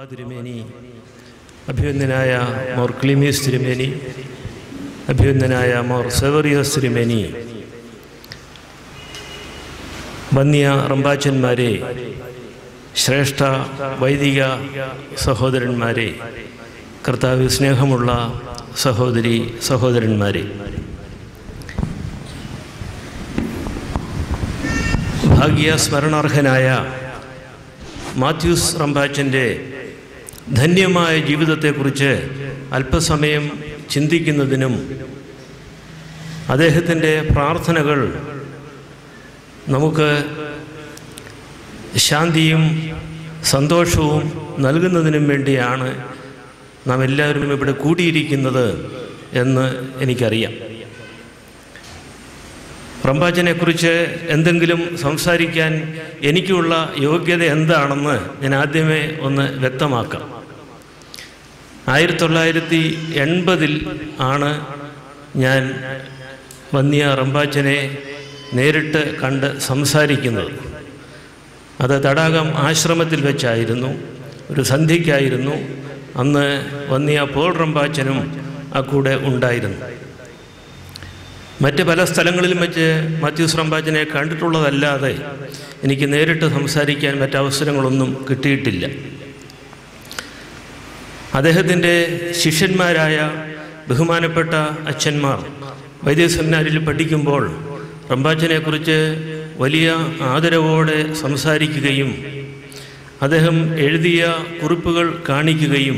ബാബാ തിരുമേനി അഭിവന്ദനായ മോർ ക്ലിമീസ് തിരുമേനി അഭിവന്ദനായ മോർ സെവറിയോസ് തിരുമേനി വന്യ റമ്പാച്ചന്മാരെ ശ്രേഷ്ഠ വൈദിക സഹോദരന്മാരെ കർത്താവ് സ്നേഹമുള്ള സഹോദരി സഹോദരന്മാരെ ഭാഗ്യ സ്മരണാർഹനായ മാത്യൂസ് റമ്പാച്ചൻ്റെ ധന്യമായ ജീവിതത്തെക്കുറിച്ച് അല്പസമയം ചിന്തിക്കുന്നതിനും അദ്ദേഹത്തിൻ്റെ പ്രാർത്ഥനകൾ നമുക്ക് ശാന്തിയും സന്തോഷവും നൽകുന്നതിനും വേണ്ടിയാണ് നാം എല്ലാവരും ഇവിടെ കൂടിയിരിക്കുന്നത് എന്ന് എനിക്കറിയാം റംബാച്ചനെക്കുറിച്ച് എന്തെങ്കിലും സംസാരിക്കാൻ എനിക്കുള്ള യോഗ്യത എന്താണെന്ന് ഞാൻ ആദ്യമേ ഒന്ന് വ്യക്തമാക്കാം ആയിരത്തി തൊള്ളായിരത്തി എൺപതിൽ ആണ് ഞാൻ വന്യ റംബാച്ചനെ നേരിട്ട് കണ്ട് സംസാരിക്കുന്നത് അത് തടാകം ആശ്രമത്തിൽ വെച്ചായിരുന്നു ഒരു സന്ധ്യയ്ക്കായിരുന്നു അന്ന് വന്യ പോൾ റംബാച്ചനും ആ കൂടെ ഉണ്ടായിരുന്നു മറ്റ് പല സ്ഥലങ്ങളിലും വെച്ച് മാത്യൂസ് റംബാച്ചനെ കണ്ടിട്ടുള്ളതല്ലാതെ എനിക്ക് നേരിട്ട് സംസാരിക്കാൻ മറ്റവസരങ്ങളൊന്നും കിട്ടിയിട്ടില്ല അദ്ദേഹത്തിൻ്റെ ശിഷ്യന്മാരായ ബഹുമാനപ്പെട്ട അച്ഛന്മാർ വൈദ്യ സെമിനാരിൽ പഠിക്കുമ്പോൾ റംബാച്ചനെക്കുറിച്ച് വലിയ ആദരവോടെ സംസാരിക്കുകയും അദ്ദേഹം എഴുതിയ കുറിപ്പുകൾ കാണിക്കുകയും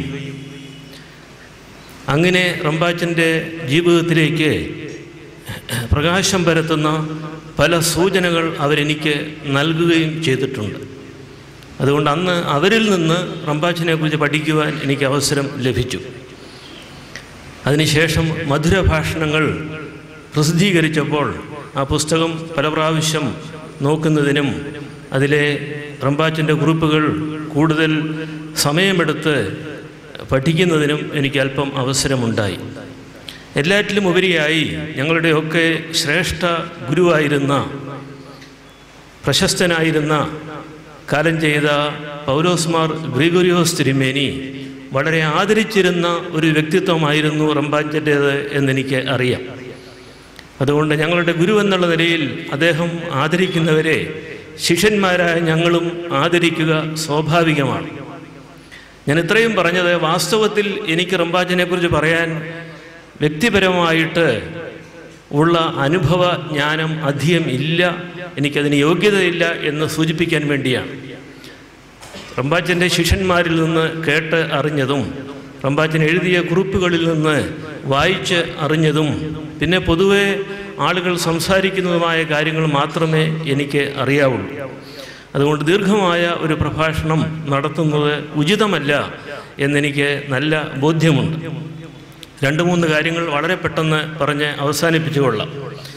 അങ്ങനെ റംബാച്ചൻ്റെ ജീവിതത്തിലേക്ക് പ്രകാശം പരത്തുന്ന പല സൂചനകൾ അവരെനിക്ക് നൽകുകയും ചെയ്തിട്ടുണ്ട് അതുകൊണ്ട് അന്ന് അവരിൽ നിന്ന് റംബാച്ചിനെക്കുറിച്ച് പഠിക്കുവാൻ എനിക്ക് അവസരം ലഭിച്ചു അതിനുശേഷം മധുര ഭാഷണങ്ങൾ പ്രസിദ്ധീകരിച്ചപ്പോൾ ആ പുസ്തകം പല പ്രാവശ്യം നോക്കുന്നതിനും അതിലെ റംബാച്ചിൻ്റെ കുറിപ്പുകൾ കൂടുതൽ സമയമെടുത്ത് പഠിക്കുന്നതിനും എനിക്ക് അല്പം അവസരമുണ്ടായി എല്ലാറ്റിലും ഉപരിയായി ഞങ്ങളുടെയൊക്കെ ശ്രേഷ്ഠ ഗുരുവായിരുന്ന പ്രശസ്തനായിരുന്ന കാലം ചെയ്ത പൗലോസ്മാർ ഗ്രിഗോറിയോസ് തിരുമേനി വളരെ ആദരിച്ചിരുന്ന ഒരു വ്യക്തിത്വമായിരുന്നു റംബാഞ്ചൻ്റേത് എന്നെനിക്ക് അറിയാം അതുകൊണ്ട് ഞങ്ങളുടെ ഗുരു എന്നുള്ള നിലയിൽ അദ്ദേഹം ആദരിക്കുന്നവരെ ശിഷ്യന്മാരായ ഞങ്ങളും ആദരിക്കുക സ്വാഭാവികമാണ് ഞാൻ ഇത്രയും പറഞ്ഞത് വാസ്തവത്തിൽ എനിക്ക് റംബാജനെക്കുറിച്ച് പറയാൻ വ്യക്തിപരമായിട്ട് ഉള്ള അനുഭവ ജ്ഞാനം അധികം ഇല്ല എനിക്കതിന് യോഗ്യതയില്ല എന്ന് സൂചിപ്പിക്കാൻ വേണ്ടിയാണ് റംബാച്ചൻ്റെ ശിഷ്യന്മാരിൽ നിന്ന് കേട്ട് അറിഞ്ഞതും റംബാച്ചൻ എഴുതിയ കുറിപ്പുകളിൽ നിന്ന് വായിച്ച് അറിഞ്ഞതും പിന്നെ പൊതുവെ ആളുകൾ സംസാരിക്കുന്നതുമായ കാര്യങ്ങൾ മാത്രമേ എനിക്ക് അറിയാവുള്ളൂ അതുകൊണ്ട് ദീർഘമായ ഒരു പ്രഭാഷണം നടത്തുന്നത് ഉചിതമല്ല എന്നെനിക്ക് നല്ല ബോധ്യമുണ്ട് രണ്ട് മൂന്ന് കാര്യങ്ങൾ വളരെ പെട്ടെന്ന് പറഞ്ഞ് അവസാനിപ്പിച്ചുകൊള്ളാം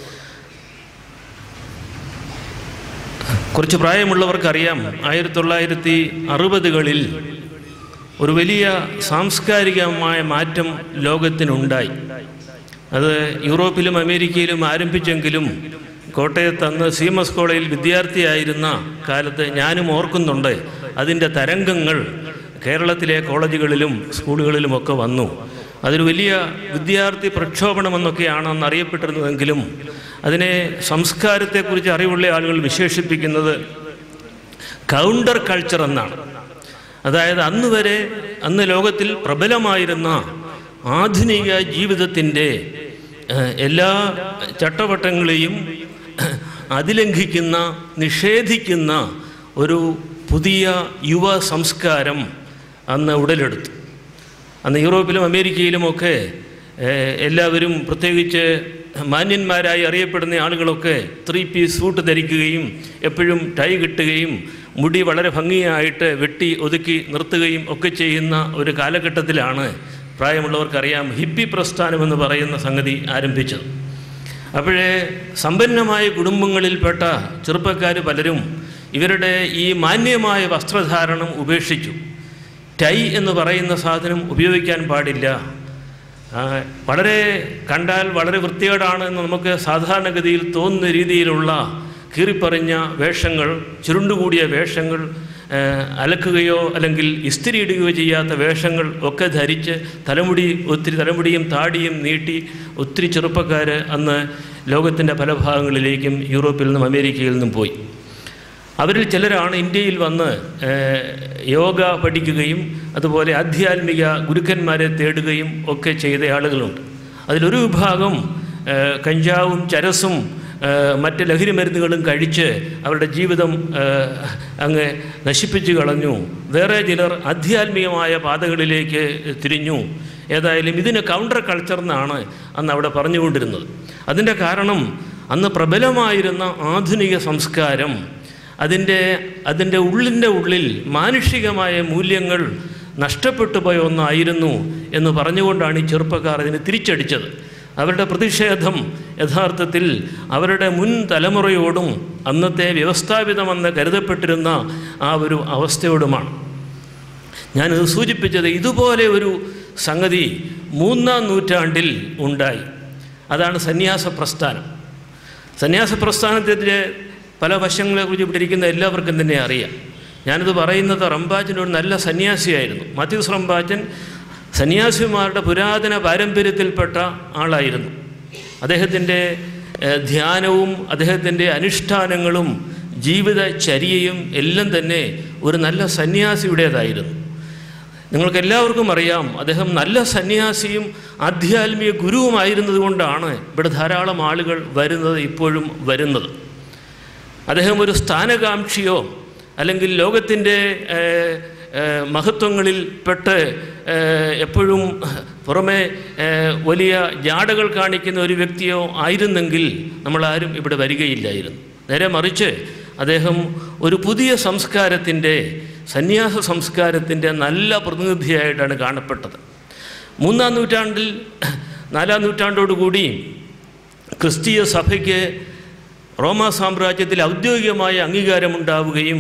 കുറച്ച് പ്രായമുള്ളവർക്കറിയാം ആയിരത്തി തൊള്ളായിരത്തി അറുപതുകളിൽ ഒരു വലിയ സാംസ്കാരികമായ മാറ്റം ലോകത്തിനുണ്ടായി അത് യൂറോപ്പിലും അമേരിക്കയിലും ആരംഭിച്ചെങ്കിലും കോട്ടയത്ത് അന്ന് സി എം എസ് കോളേജിൽ വിദ്യാർത്ഥിയായിരുന്ന കാലത്ത് ഞാനും ഓർക്കുന്നുണ്ട് അതിൻ്റെ തരംഗങ്ങൾ കേരളത്തിലെ കോളേജുകളിലും സ്കൂളുകളിലുമൊക്കെ വന്നു അതൊരു വലിയ വിദ്യാർത്ഥി പ്രക്ഷോഭണമെന്നൊക്കെയാണ് അന്ന് അറിയപ്പെട്ടിരുന്നതെങ്കിലും അതിനെ സംസ്കാരത്തെക്കുറിച്ച് അറിവുള്ള ആളുകൾ വിശേഷിപ്പിക്കുന്നത് കൗണ്ടർ കൾച്ചർ എന്നാണ് അതായത് അന്ന് വരെ അന്ന് ലോകത്തിൽ പ്രബലമായിരുന്ന ആധുനിക ജീവിതത്തിൻ്റെ എല്ലാ ചട്ടവട്ടങ്ങളെയും അതിലംഘിക്കുന്ന നിഷേധിക്കുന്ന ഒരു പുതിയ യുവ സംസ്കാരം അന്ന് ഉടലെടുത്തു അന്ന് യൂറോപ്പിലും അമേരിക്കയിലുമൊക്കെ എല്ലാവരും പ്രത്യേകിച്ച് മാന്യന്മാരായി അറിയപ്പെടുന്ന ആളുകളൊക്കെ ത്രീ പീസ് സൂട്ട് ധരിക്കുകയും എപ്പോഴും ടൈ കിട്ടുകയും മുടി വളരെ ഭംഗിയായിട്ട് വെട്ടി ഒതുക്കി നിർത്തുകയും ഒക്കെ ചെയ്യുന്ന ഒരു കാലഘട്ടത്തിലാണ് പ്രായമുള്ളവർക്കറിയാം ഹിപ്പി പ്രസ്ഥാനം എന്ന് പറയുന്ന സംഗതി ആരംഭിച്ചത് അപ്പോഴേ സമ്പന്നമായ കുടുംബങ്ങളിൽപ്പെട്ട ചെറുപ്പക്കാർ പലരും ഇവരുടെ ഈ മാന്യമായ വസ്ത്രധാരണം ഉപേക്ഷിച്ചു ടൈ എന്ന് പറയുന്ന സാധനം ഉപയോഗിക്കാൻ പാടില്ല വളരെ കണ്ടാൽ വളരെ വൃത്തികേടാണ് എന്ന് നമുക്ക് സാധാരണഗതിയിൽ തോന്നുന്ന രീതിയിലുള്ള കീറിപ്പറിഞ്ഞ വേഷങ്ങൾ ചുരുണ്ടുകൂടിയ വേഷങ്ങൾ ഏഹ്, അലക്കുകയോ അല്ലെങ്കിൽ ഇസ്തിരി ഇടുകയോ ചെയ്യാത്ത വേഷങ്ങൾ ഒക്കെ ധരിച്ച് തലമുടി ഒത്തിരി തലമുടിയും താടിയും നീട്ടി ഒത്തിരി ചെറുപ്പക്കാർ അന്ന് ലോകത്തിൻ്റെ പല ഭാഗങ്ങളിലേക്കും യൂറോപ്പിൽ നിന്നും അമേരിക്കയിൽ നിന്നും പോയി അവരിൽ ചിലരാണ് ഇന്ത്യയിൽ വന്ന് ഏഹ്, യോഗ പഠിക്കുകയും അതുപോലെ ആധ്യാത്മിക ഗുരുക്കന്മാരെ തേടുകയും ഒക്കെ ചെയ്ത ആളുകളുണ്ട് അതിലൊരു വിഭാഗം ഏഹ്, കഞ്ചാവും ചരസും ഏഹ്, മറ്റ് ലഹരി മരുന്നുകളും കഴിച്ച് അവരുടെ ജീവിതം ഏഹ്, അങ്ങ് നശിപ്പിച്ചു കളഞ്ഞു വേറെ ചിലർ ആധ്യാത്മികമായ പാതകളിലേക്ക് തിരിഞ്ഞു ഏതായാലും ഇതിന് കൗണ്ടർ കൾച്ചർ എന്നാണ് അന്ന് അവിടെ പറഞ്ഞുകൊണ്ടിരുന്നത് അതിൻ്റെ കാരണം അന്ന് പ്രബലമായിരുന്ന ആധുനിക സംസ്കാരം അതിൻ്റെ അതിൻ്റെ ഉള്ളിൻ്റെ ഉള്ളിൽ മാനുഷികമായ മൂല്യങ്ങൾ നഷ്ടപ്പെട്ടു പോയ ഒന്നായിരുന്നു എന്ന് പറഞ്ഞുകൊണ്ടാണ് ഈ ചെറുപ്പക്കാർ അതിനെ തിരിച്ചടിച്ചത് അവരുടെ പ്രതിഷേധം യഥാർത്ഥത്തിൽ അവരുടെ മുൻ തലമുറയോടും അന്നത്തെ വ്യവസ്ഥാപിതമെന്ന് കരുതപ്പെട്ടിരുന്ന ആ ഒരു അവസ്ഥയോടുമാണ് ഞാനത് സൂചിപ്പിച്ചത് ഇതുപോലെ ഒരു സംഗതി മൂന്നാം നൂറ്റാണ്ടിൽ ഉണ്ടായി അതാണ് സന്യാസ പ്രസ്ഥാനം സന്യാസ പ്രസ്ഥാനത്തിൻ്റെ പല വശങ്ങളെക്കുറിച്ച് ഇവിടെ ഇരിക്കുന്ന എല്ലാവർക്കും തന്നെ അറിയാം ഞാനിത് പറയുന്നത് റംബാച്ചൻ ഒരു നല്ല സന്യാസിയായിരുന്നു മത്യൂസ് റംബാച്ചൻ സന്യാസിമാരുടെ പുരാതന പാരമ്പര്യത്തിൽപ്പെട്ട ആളായിരുന്നു അദ്ദേഹത്തിൻ്റെ ഏഹ്, ധ്യാനവും അദ്ദേഹത്തിൻ്റെ അനുഷ്ഠാനങ്ങളും ജീവിതചര്യയും എല്ലാം തന്നെ ഒരു നല്ല സന്യാസിയുടേതായിരുന്നു നിങ്ങൾക്ക് എല്ലാവർക്കും അറിയാം അദ്ദേഹം നല്ല സന്യാസിയും ആധ്യാത്മിക ഗുരുവുമായിരുന്നത് കൊണ്ടാണ് ഇവിടെ ധാരാളം ആളുകൾ വരുന്നത് ഇപ്പോഴും വരുന്നത് അദ്ദേഹം ഒരു സ്ഥാനകാംക്ഷിയോ അല്ലെങ്കിൽ ലോകത്തിൻ്റെ ഏഹ്, ഏഹ്, മഹത്വങ്ങളിൽ പെട്ട് ഏഹ്, എപ്പോഴും പുറമെ ഏഹ്, വലിയ ജാടകൾ കാണിക്കുന്ന ഒരു വ്യക്തിയോ ആയിരുന്നെങ്കിൽ നമ്മളാരും ഇവിടെ വരികയില്ലായിരുന്നു നേരെ മറിച്ച് അദ്ദേഹം ഒരു പുതിയ സംസ്കാരത്തിൻ്റെ സന്യാസ സംസ്കാരത്തിൻ്റെ നല്ല പ്രതിനിധിയായിട്ടാണ് കാണപ്പെട്ടത് മൂന്നാം നൂറ്റാണ്ടിൽ നാലാം നൂറ്റാണ്ടോടുകൂടി ക്രിസ്തീയ സഭയ്ക്ക് റോമാ സാമ്രാജ്യത്തിൽ ഔദ്യോഗികമായ അംഗീകാരമുണ്ടാവുകയും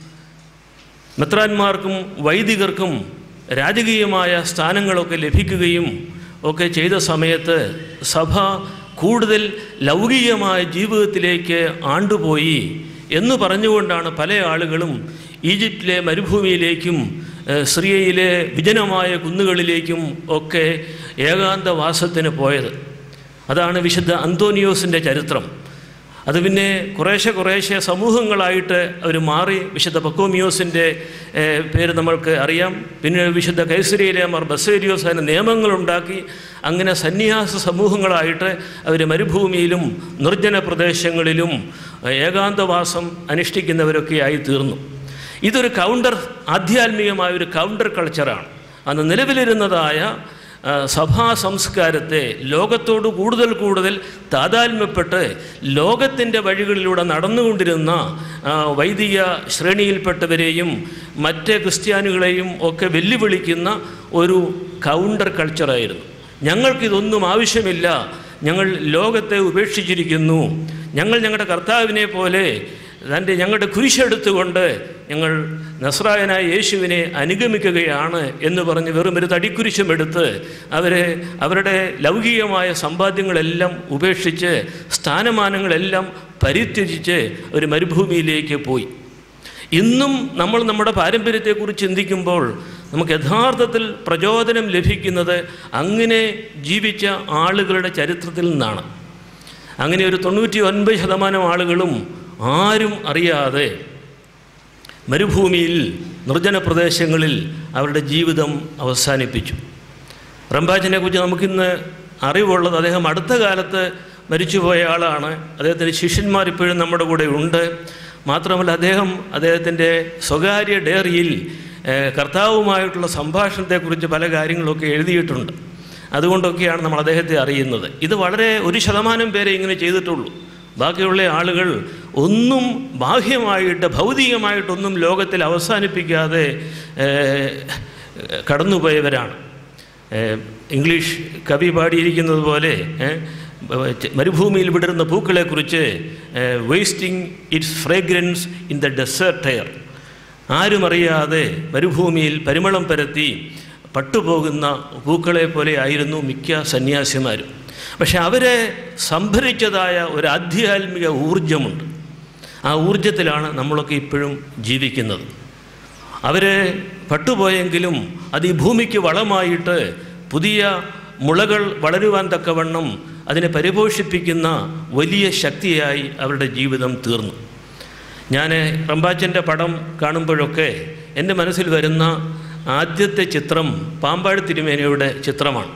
മെത്രാന്മാർക്കും വൈദികർക്കും രാജകീയമായ സ്ഥാനങ്ങളൊക്കെ ലഭിക്കുകയും ഒക്കെ ചെയ്ത സമയത്ത് സഭ കൂടുതൽ ലൗകികമായ ജീവിതത്തിലേക്ക് ആണ്ടുപോയി എന്ന് പറഞ്ഞുകൊണ്ടാണ് പല ആളുകളും ഈജിപ്തിലെ മരുഭൂമിയിലേക്കും ഏഹ്, സിറിയയിലെ വിജനമായ കുന്നുകളിലേക്കും ഒക്കെ ഏകാന്തവാസത്തിന് പോയത് അതാണ് വിശുദ്ധ അന്തോനിയോസിൻ്റെ ചരിത്രം അത് പിന്നെ കുറേശ്ശെ കുറേശ്ശെ സമൂഹങ്ങളായിട്ട് അവർ മാറി വിശുദ്ധ പക്കോമിയോസിൻ്റെ ഏഹ്, പേര് നമ്മൾക്ക് അറിയാം പിന്നെ വിശുദ്ധ കൈസരിയിലെ മാർ ബസേരിയോസ് അതിന് നിയമങ്ങളുണ്ടാക്കി അങ്ങനെ സന്യാസ സമൂഹങ്ങളായിട്ട് അവർ മരുഭൂമിയിലും നിർജ്ജന പ്രദേശങ്ങളിലും ഏഹ്, ഏകാന്തവാസം അനുഷ്ഠിക്കുന്നവരൊക്കെ ആയി തീർന്നു ഇതൊരു കൗണ്ടർ ആധ്യാത്മികമായ ഒരു കൗണ്ടർ കൾച്ചറാണ് അന്ന് നിലവിലിരുന്നതായ ആ, സഭാ സംസ്കാരത്തെ ലോകത്തോട് കൂടുതൽ കൂടുതൽ താതാത്മ്യപ്പെട്ട് ലോകത്തിൻ്റെ വഴികളിലൂടെ നടന്നുകൊണ്ടിരുന്ന ആ, വൈദിക ശ്രേണിയിൽപ്പെട്ടവരെയും മറ്റ് ക്രിസ്ത്യാനികളെയും ഒക്കെ വെല്ലുവിളിക്കുന്ന ഒരു കൗണ്ടർ കൾച്ചറായിരുന്നു ഞങ്ങൾക്കിതൊന്നും ആവശ്യമില്ല ഞങ്ങൾ ലോകത്തെ ഉപേക്ഷിച്ചിരിക്കുന്നു ഞങ്ങൾ ഞങ്ങളുടെ കർത്താവിനെ പോലെ തൻ്റെ ഞങ്ങളുടെ കുരിശെടുത്തുകൊണ്ട് ഞങ്ങൾ നസ്രായനായ യേശുവിനെ അനുഗമിക്കുകയാണ് എന്ന് പറഞ്ഞ് വെറും ഒരു തടിക്കുരിശും എടുത്ത് അവരെ അവരുടെ ലൗകികമായ സമ്പാദ്യങ്ങളെല്ലാം ഉപേക്ഷിച്ച് സ്ഥാനമാനങ്ങളെല്ലാം പരിത്യജിച്ച് ഒരു മരുഭൂമിയിലേക്ക് പോയി ഇന്നും നമ്മൾ നമ്മുടെ പാരമ്പര്യത്തെക്കുറിച്ച് ചിന്തിക്കുമ്പോൾ നമുക്ക് യഥാർത്ഥത്തിൽ പ്രചോദനം ലഭിക്കുന്നത് അങ്ങനെ ജീവിച്ച ആളുകളുടെ ചരിത്രത്തിൽ നിന്നാണ് അങ്ങനെ ഒരു തൊണ്ണൂറ്റി ഒൻപത് ശതമാനം ആളുകളും ആരും അറിയാതെ മരുഭൂമിയിൽ നിർജ്ജന പ്രദേശങ്ങളിൽ അവരുടെ ജീവിതം അവസാനിപ്പിച്ചു റംബാജിനെ കുറിച്ച് നമുക്കിന്ന് അറിവുള്ളത് അദ്ദേഹം അടുത്ത കാലത്ത് മരിച്ചുപോയ ആളാണ് അദ്ദേഹത്തിൻ്റെ ശിഷ്യന്മാർ ഇപ്പോഴും നമ്മുടെ കൂടെ ഉണ്ട് മാത്രമല്ല അദ്ദേഹം അദ്ദേഹത്തിൻ്റെ സ്വകാര്യ ഡയറിയിൽ ഏഹ്, കർത്താവുമായിട്ടുള്ള സംഭാഷണത്തെക്കുറിച്ച് പല കാര്യങ്ങളൊക്കെ എഴുതിയിട്ടുണ്ട് അതുകൊണ്ടൊക്കെയാണ് നമ്മൾ അദ്ദേഹത്തെ അറിയുന്നത് ഇത് വളരെ ഒരു ശതമാനം പേരെ ഇങ്ങനെ ചെയ്തിട്ടുള്ളൂ ബാക്കിയുള്ള ആളുകൾ ഒന്നും ബാഹ്യമായിട്ട് ഭൗതികമായിട്ടൊന്നും ലോകത്തിൽ അവസാനിപ്പിക്കാതെ ഏഹ്, കടന്നുപോയവരാണ് ഏഹ്, ഇംഗ്ലീഷ് കവി പാടിയിരിക്കുന്നത് പോലെ ഏഹ്, മരുഭൂമിയിൽ വിടരുന്ന പൂക്കളെക്കുറിച്ച് wasting its fragrance in the desert air ആരും അറിയാതെ മരുഭൂമിയിൽ പരിമളം പരത്തി പട്ടുപോകുന്ന പൂക്കളെ പോലെ ആയിരുന്നു മിക്ക സന്യാസിമാരും പക്ഷെ അവരെ സംഭരിച്ചതായ ഒരു ആധ്യാത്മിക ഊർജമുണ്ട് ആ ഊർജത്തിലാണ് നമ്മളൊക്കെ ഇപ്പോഴും ജീവിക്കുന്നത് അവർ പട്ടുപോയെങ്കിലും അത് ഈ ഭൂമിക്ക് വളമായിട്ട് പുതിയ മുളകൾ വളരുവാൻ തക്കവണ്ണം അതിനെ പരിപോഷിപ്പിക്കുന്ന വലിയ ശക്തിയായി അവരുടെ ജീവിതം തീർന്നു ഞാൻ റമ്പാച്ചൻ്റെ പടം കാണുമ്പോഴൊക്കെ എൻ്റെ മനസ്സിൽ വരുന്ന ആദ്യത്തെ ചിത്രം പാമ്പാട് തിരുമേനിയുടെ ചിത്രമാണ്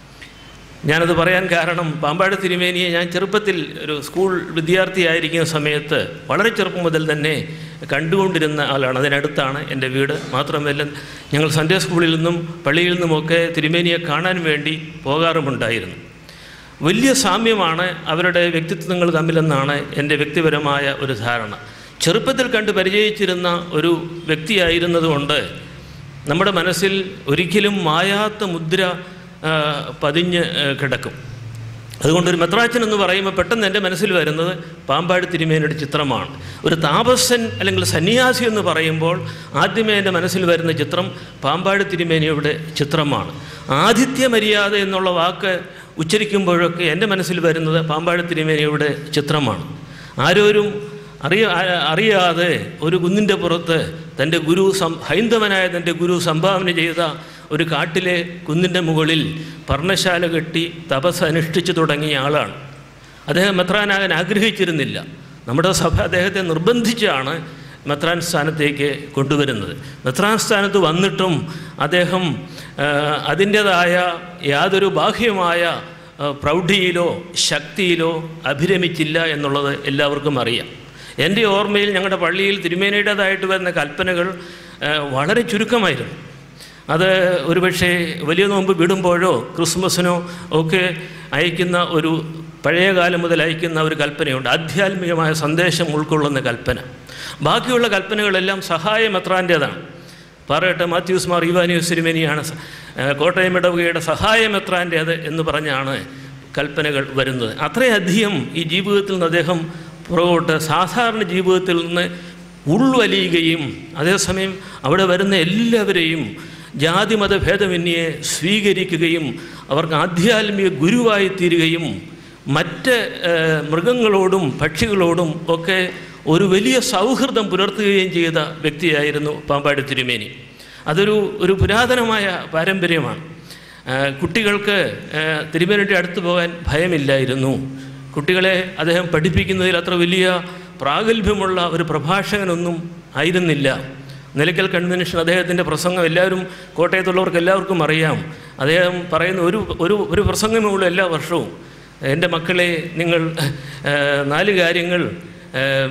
ഞാനത് പറയാൻ കാരണം പാമ്പാട് തിരുമേനിയെ ഞാൻ ചെറുപ്പത്തിൽ ഒരു സ്കൂൾ വിദ്യാർത്ഥിയായിരിക്കുന്ന സമയത്ത് വളരെ ചെറുപ്പം മുതൽ തന്നെ കണ്ടുകൊണ്ടിരുന്ന ആളാണ് അതിനടുത്താണ് എൻ്റെ വീട് മാത്രമല്ല ഞങ്ങൾ സൺഡേ സ്കൂളിൽ നിന്നും പള്ളിയിൽ നിന്നുമൊക്കെ തിരുമേനിയെ കാണാൻ വേണ്ടി പോകാറുമുണ്ടായിരുന്നു വലിയ സാമ്യമാണ് അവരുടെ വ്യക്തിത്വങ്ങൾ തമ്മിലെന്നാണ് എൻ്റെ വ്യക്തിപരമായ ഒരു ധാരണ ചെറുപ്പത്തിൽ കണ്ട് പരിചയിച്ചിരുന്ന ഒരു വ്യക്തിയായിരുന്നതുകൊണ്ട് നമ്മുടെ മനസ്സിൽ ഒരിക്കലും മായാത്ത മുദ്ര ആ, പതിഞ്ഞ് ആ, കിടക്കും അതുകൊണ്ടൊരു മെത്രാച്ചൻ എന്ന് പറയുമ്പോൾ പെട്ടെന്ന് എൻ്റെ മനസ്സിൽ വരുന്നത് പാമ്പാട് തിരുമേനിയുടെ ചിത്രമാണ് ഒരു താപസൻ അല്ലെങ്കിൽ സന്യാസി എന്ന് പറയുമ്പോൾ ആദ്യമേ എൻ്റെ മനസ്സിൽ വരുന്ന ചിത്രം പാമ്പാട് തിരുമേനിയുടെ ചിത്രമാണ് ആതിഥ്യ മര്യാദ എന്നുള്ള വാക്ക് ഉച്ചരിക്കുമ്പോഴൊക്കെ എൻ്റെ മനസ്സിൽ വരുന്നത് പാമ്പാട് തിരുമേനിയുടെ ചിത്രമാണ് ആരോരും അറിയ ആ- അറിയാതെ ഒരു കുന്നിൻ്റെ പുറത്ത് തൻ്റെ ഗുരു സം ഹൈന്ദവനായ തൻ്റെ ഗുരു സംഭാവന ചെയ്ത ഒരു കാട്ടിലെ കുന്നിൻ്റെ മുകളിൽ പർണശാല കെട്ടി തപസ് അനുഷ്ഠിച്ചു തുടങ്ങിയ ആളാണ് അദ്ദേഹം മെത്രാനാകാൻ ആഗ്രഹിച്ചിരുന്നില്ല നമ്മുടെ സഭ അദ്ദേഹത്തെ നിർബന്ധിച്ചാണ് മെത്രാൻ സ്ഥാനത്തേക്ക് കൊണ്ടുവരുന്നത് മെത്രാൻ സ്ഥാനത്ത് വന്നിട്ടും അദ്ദേഹം ആ, അതിൻ്റേതായ യാതൊരു ബാഹ്യമായ ആ, പ്രൗഢിയിലോ ശക്തിയിലോ അഭിരമിച്ചില്ല എന്നുള്ളത് എല്ലാവർക്കും അറിയാം എൻ്റെ ഓർമ്മയിൽ ഞങ്ങളുടെ പള്ളിയിൽ തിരുമേനയുടേതായിട്ട് വരുന്ന കൽപ്പനകൾ ആ, വളരെ ചുരുക്കമായിരുന്നു അത് ഒരുപക്ഷെ വലിയ നോമ്പ് വിടുമ്പോഴോ ക്രിസ്മസിനോ ഒക്കെ അയക്കുന്ന ഒരു പഴയ കാലം മുതൽ അയക്കുന്ന ഒരു കൽപ്പനയുണ്ട് ആധ്യാത്മികമായ സന്ദേശം ഉൾക്കൊള്ളുന്ന കൽപ്പന ബാക്കിയുള്ള കൽപ്പനകളെല്ലാം സഹായം എത്രാൻ്റേതാണ് പറയട്ടെ മാത്യൂസ് മാർ ഇവാനിയൂസ് സിരിമേനിയാണ് സ- ഏഹ് കോട്ടയം ഇടവകയുടെ സഹായം എത്രാൻ്റേത് എന്ന് പറഞ്ഞാണ് കൽപ്പനകൾ വരുന്നത് അത്രയധികം ഈ ജീവിതത്തിൽ നിന്ന് അദ്ദേഹം പുറകോട്ട് സാധാരണ ജീവിതത്തിൽ നിന്ന് ഉൾവലിയുകയും അതേസമയം അവിടെ വരുന്ന എല്ലാവരെയും ജാതിമത ഭേദമന്യെ സ്വീകരിക്കുകയും അവർക്ക് ആധ്യാത്മിക ഗുരുവായി തീരുകയും മറ്റ് ഏഹ്, മൃഗങ്ങളോടും പക്ഷികളോടും ഒക്കെ ഒരു വലിയ സൗഹൃദം പുലർത്തുകയും ചെയ്ത വ്യക്തിയായിരുന്നു പാമ്പാടി തിരുമേനി അതൊരു ഒരു പുരാതനമായ പാരമ്പര്യമാണ് ഏഹ്, കുട്ടികൾക്ക് ഏഹ്, തിരുമേനിയുടെ അടുത്ത് പോകാൻ ഭയമില്ലായിരുന്നു കുട്ടികളെ അദ്ദേഹം പഠിപ്പിക്കുന്നതിൽ അത്ര വലിയ പ്രാഗൽഭ്യമുള്ള ഒരു പ്രഭാഷകനൊന്നും ആയിരുന്നില്ല നിലയ്ക്കൽ കൺവെൻഷൻ അദ്ദേഹത്തിൻ്റെ പ്രസംഗം എല്ലാവരും കോട്ടയത്തുള്ളവർക്ക് എല്ലാവർക്കും അറിയാം അദ്ദേഹം പറയുന്ന ഒരു ഒരു ഒരു പ്രസംഗമേ ഉള്ളൂ എല്ലാ വർഷവും എൻ്റെ മക്കളെ നിങ്ങൾ ഏഹ്, നാല് കാര്യങ്ങൾ ഏഹ്,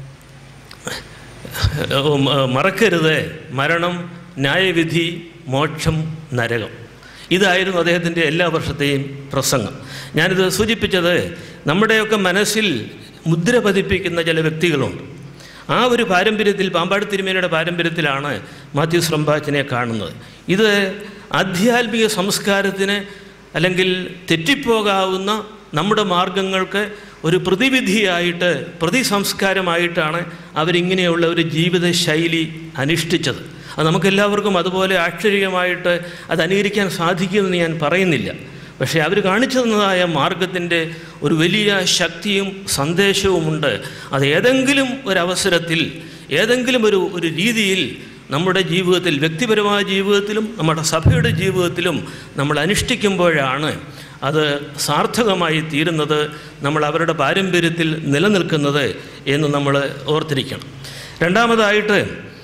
ഉം, ഏഹ്, മറക്കരുത് മരണം ന്യായവിധി മോക്ഷം നരകം ഇതായിരുന്നു അദ്ദേഹത്തിൻ്റെ എല്ലാ വർഷത്തെയും പ്രസംഗം ഞാനിത് സൂചിപ്പിച്ചത് നമ്മുടെയൊക്കെ മനസ്സിൽ മുദ്ര പതിപ്പിക്കുന്ന ചില വ്യക്തികളുണ്ട് ആ ഒരു പാരമ്പര്യത്തിൽ പാമ്പാട് തിരുമേനയുടെ പാരമ്പര്യത്തിലാണ് മാത്യൂസ് റംബാച്ചിനെ കാണുന്നത് ഇത് ആധ്യാത്മിക സംസ്കാരത്തിന് അല്ലെങ്കിൽ തെറ്റിപ്പോകാവുന്ന നമ്മുടെ മാർഗങ്ങൾക്ക് ഒരു പ്രതിവിധിയായിട്ട് പ്രതിസംസ്കാരമായിട്ടാണ് അവരിങ്ങനെയുള്ള ഒരു ജീവിത ശൈലി അനുഷ്ഠിച്ചത് അത് നമുക്കെല്ലാവർക്കും അതുപോലെ ആശ്ചര്യമായിട്ട് അത് അനുകരിക്കാൻ സാധിക്കുമെന്ന് ഞാൻ പറയുന്നില്ല പക്ഷേ അവർ കാണിച്ചു തന്നതായ മാർഗത്തിൻ്റെ ഒരു വലിയ ശക്തിയും സന്ദേശവുമുണ്ട് അത് ഏതെങ്കിലും ഒരവസരത്തിൽ ഏതെങ്കിലും ഒരു ഒരു രീതിയിൽ നമ്മുടെ ജീവിതത്തിൽ വ്യക്തിപരമായ ജീവിതത്തിലും നമ്മുടെ സഭയുടെ ജീവിതത്തിലും നമ്മൾ അനുഷ്ഠിക്കുമ്പോഴാണ് അത് സാർത്ഥകമായി തീരുന്നത് നമ്മൾ അവരുടെ പാരമ്പര്യത്തിൽ നിലനിൽക്കുന്നത് എന്ന് നമ്മൾ ഓർത്തിരിക്കണം രണ്ടാമതായിട്ട്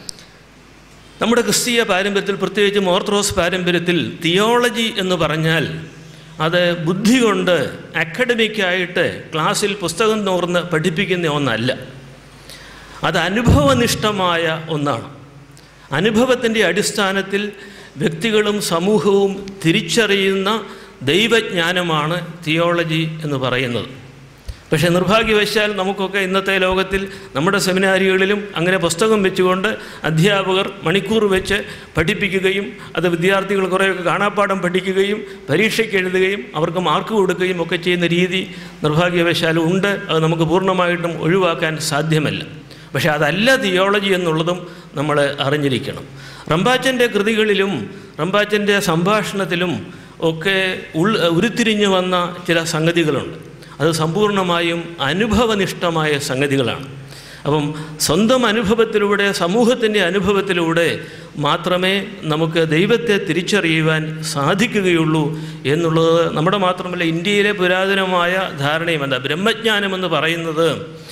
നമ്മുടെ ക്രിസ്തീയ പാരമ്പര്യത്തിൽ പ്രത്യേകിച്ചും ഓർത്തഡോക്സ് പാരമ്പര്യത്തിൽ തിയോളജി എന്ന് പറഞ്ഞാൽ അത് ബുദ്ധി കൊണ്ട് അക്കാഡമിക്കായിട്ട് ക്ലാസ്സിൽ പുസ്തകം തോർന്ന് പഠിപ്പിക്കുന്ന ഒന്നല്ല അത് അനുഭവനിഷ്ഠമായ ഒന്നാണ് അനുഭവത്തിൻ്റെ അടിസ്ഥാനത്തിൽ വ്യക്തികളും സമൂഹവും തിരിച്ചറിയുന്ന ദൈവജ്ഞാനമാണ് തിയോളജി എന്ന് പറയുന്നത് പക്ഷേ നിർഭാഗ്യവശാൽ നമുക്കൊക്കെ ഇന്നത്തെ ലോകത്തിൽ നമ്മുടെ സെമിനാരികളിലും അങ്ങനെ പുസ്തകം വെച്ചുകൊണ്ട് അധ്യാപകർ മണിക്കൂർ വെച്ച് പഠിപ്പിക്കുകയും അത് വിദ്യാർത്ഥികൾ കുറേയൊക്കെ കാണാപ്പാഠം പഠിക്കുകയും പരീക്ഷയ്ക്ക് എഴുതുകയും അവർക്ക് മാർക്ക് കൊടുക്കുകയും ഒക്കെ ചെയ്യുന്ന രീതി നിർഭാഗ്യവശാൽ ഉണ്ട് അത് നമുക്ക് പൂർണ്ണമായിട്ടും ഒഴിവാക്കാൻ സാധ്യമല്ല പക്ഷേ അതല്ല തിയോളജി എന്നുള്ളതും നമ്മൾ അറിഞ്ഞിരിക്കണം റംബാച്ചൻ്റെ കൃതികളിലും റംബാച്ചൻ്റെ സംഭാഷണത്തിലും ഒക്കെ ഉൾ ഉരുത്തിരിഞ്ഞു വന്ന ചില സംഗതികളുണ്ട് അത് സമ്പൂർണ്ണമായും അനുഭവനിഷ്ഠമായ സംഗതികളാണ് അപ്പം സ്വന്തം അനുഭവത്തിലൂടെ സമൂഹത്തിൻ്റെ അനുഭവത്തിലൂടെ മാത്രമേ നമുക്ക് ദൈവത്തെ തിരിച്ചറിയുവാൻ സാധിക്കുകയുള്ളൂ എന്നുള്ളത് നമ്മുടെ മാത്രമല്ല ഇന്ത്യയിലെ പുരാതനമായ ധാരണയും എന്താ ബ്രഹ്മജ്ഞാനമെന്ന് പറയുന്നത്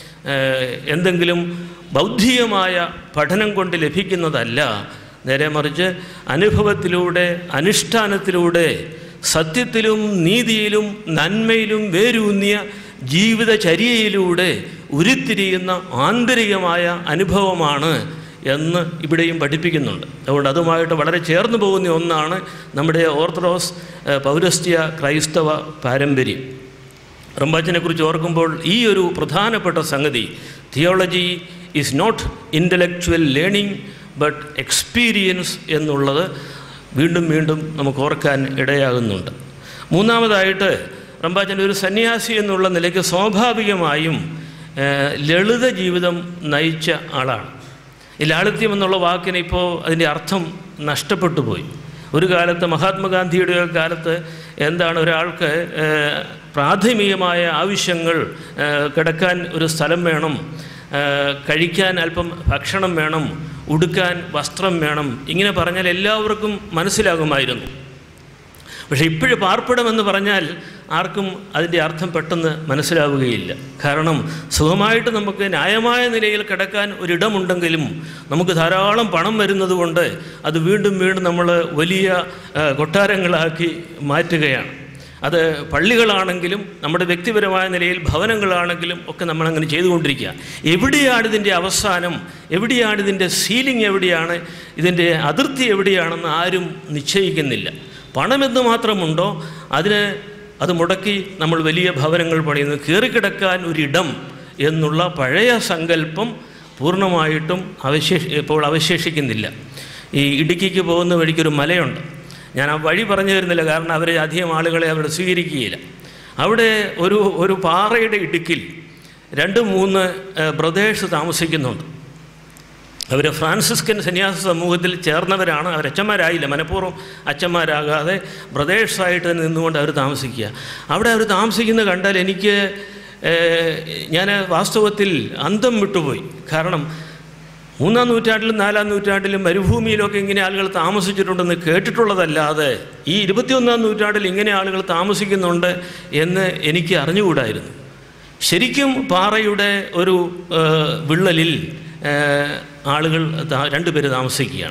ഏഹ്, എന്തെങ്കിലും ബൗദ്ധികമായ പഠനം കൊണ്ട് ലഭിക്കുന്നതല്ല നേരെ മറിച്ച് അനുഭവത്തിലൂടെ അനുഷ്ഠാനത്തിലൂടെ സത്യത്തിലും നീതിയിലും നന്മയിലും വേരൂന്നിയ ജീവിതചര്യയിലൂടെ ഉരുത്തിരിയുന്ന ആന്തരികമായ അനുഭവമാണ് എന്ന് ഇവിടെയും പഠിപ്പിക്കുന്നുണ്ട് അതുകൊണ്ട് അതുമായിട്ട് വളരെ ചേർന്ന് പോകുന്ന ഒന്നാണ് നമ്മുടെ ഓർത്തഡോക്സ് ഏഹ്, പൗരസ്ത്യ ക്രൈസ്തവ പാരമ്പര്യം റംബാച്ചിനെ കുറിച്ച് ഓർക്കുമ്പോൾ ഈ ഒരു പ്രധാനപ്പെട്ട സംഗതി theology is not intellectual learning but experience എന്നുള്ളത് വീണ്ടും വീണ്ടും നമുക്ക് ഓർക്കാൻ ഇടയാകുന്നുണ്ട് മൂന്നാമതായിട്ട് റംബാച്ചൻ ഒരു സന്യാസി എന്നുള്ള നിലയ്ക്ക് സ്വാഭാവികമായും ഏഹ്, ലളിത ജീവിതം നയിച്ച ആളാണ് ഈ ലാളിത്യം എന്നുള്ള വാക്കിന് ഇപ്പോൾ അതിൻ്റെ അർത്ഥം നഷ്ടപ്പെട്ടു പോയി ഒരു കാലത്ത് മഹാത്മാഗാന്ധിയുടെ കാലത്ത് എന്താണ് ഒരാൾക്ക് ഏഹ്, പ്രാഥമികമായ ആവശ്യങ്ങൾ ഏഹ്, കിടക്കാൻ ഒരു സ്ഥലം വേണം ഏഹ്, കഴിക്കാൻ അല്പം ഭക്ഷണം വേണം ഉടുക്കാൻ വസ്ത്രം വേണം ഇങ്ങനെ പറഞ്ഞാൽ എല്ലാവർക്കും മനസ്സിലാകുമായിരുന്നു പക്ഷേ ഇപ്പോഴും പാർപ്പിടമെന്ന് പറഞ്ഞാൽ ആർക്കും അതിൻ്റെ അർത്ഥം പെട്ടെന്ന് മനസ്സിലാവുകയില്ല കാരണം സുഖമായിട്ട് നമുക്ക് ന്യായമായ നിലയിൽ കിടക്കാൻ ഒരിടമുണ്ടെങ്കിലും നമുക്ക് ധാരാളം പണം വരുന്നത് കൊണ്ട് അത് വീണ്ടും വീണ്ടും നമ്മൾ വലിയ ആ, കൊട്ടാരങ്ങളാക്കി മാറ്റുകയാണ് അത് പള്ളികളാണെങ്കിലും നമ്മുടെ വ്യക്തിപരമായ നിലയിൽ ഭവനങ്ങളാണെങ്കിലും ഒക്കെ നമ്മളങ്ങനെ ചെയ്തുകൊണ്ടിരിക്കുക എവിടെയാണ് ഇതിൻ്റെ അവസാനം എവിടെയാണ് ഇതിൻ്റെ സീലിംഗ് എവിടെയാണ് ഇതിൻ്റെ അതിർത്തി എവിടെയാണെന്ന് ആരും നിശ്ചയിക്കുന്നില്ല പണമെന്ന് മാത്രമുണ്ടോ അതിന് അത് മുടക്കി നമ്മൾ വലിയ ഭവനങ്ങൾ പണിയുന്നു കയറിക്കിടക്കാൻ ഒരിടം എന്നുള്ള പഴയ സങ്കല്പം പൂർണ്ണമായിട്ടും അവശേഷി ഇപ്പോൾ അവശേഷിക്കുന്നില്ല ഈ ഇടുക്കിക്ക് പോകുന്ന വഴിക്കൊരു മലയുണ്ട് ഞാൻ ആ വഴി പറഞ്ഞു തരുന്നില്ല കാരണം അവർ അധികം ആളുകളെ അവിടെ സ്വീകരിക്കുകയില്ല അവിടെ ഒരു ഒരു പാറയുടെ ഇടുക്കിൽ രണ്ട് മൂന്ന് ബ്രദേഴ്സ് താമസിക്കുന്നുണ്ട് അവർ ഫ്രാൻസിസ്കൻ സന്യാസ സമൂഹത്തിൽ ചേർന്നവരാണ് അവർ അച്ഛന്മാരായില്ല മനഃപൂർവ്വം അച്ഛന്മാരാകാതെ ബ്രദേഴ്സായിട്ട് തന്നെ നിന്നുകൊണ്ട് അവർ താമസിക്കുക അവിടെ അവർ താമസിക്കുന്നത് കണ്ടാൽ എനിക്ക് ഏഹ്, ഞാൻ വാസ്തവത്തിൽ അന്തം വിട്ടുപോയി കാരണം മൂന്നാം നൂറ്റാണ്ടിലും നാലാം നൂറ്റാണ്ടിലും മരുഭൂമിയിലൊക്കെ ഇങ്ങനെ ആളുകൾ താമസിച്ചിട്ടുണ്ടെന്ന് കേട്ടിട്ടുള്ളതല്ലാതെ ഈ ഇരുപത്തിയൊന്നാം നൂറ്റാണ്ടിൽ ഇങ്ങനെ ആളുകൾ താമസിക്കുന്നുണ്ട് എന്ന് എനിക്ക് അറിഞ്ഞുകൂടായിരുന്നു ശരിക്കും പാറയുടെ ഒരു ആ, വിള്ളലിൽ ആ, ആളുകൾ താ- രണ്ടുപേര് താമസിക്കുകയാണ്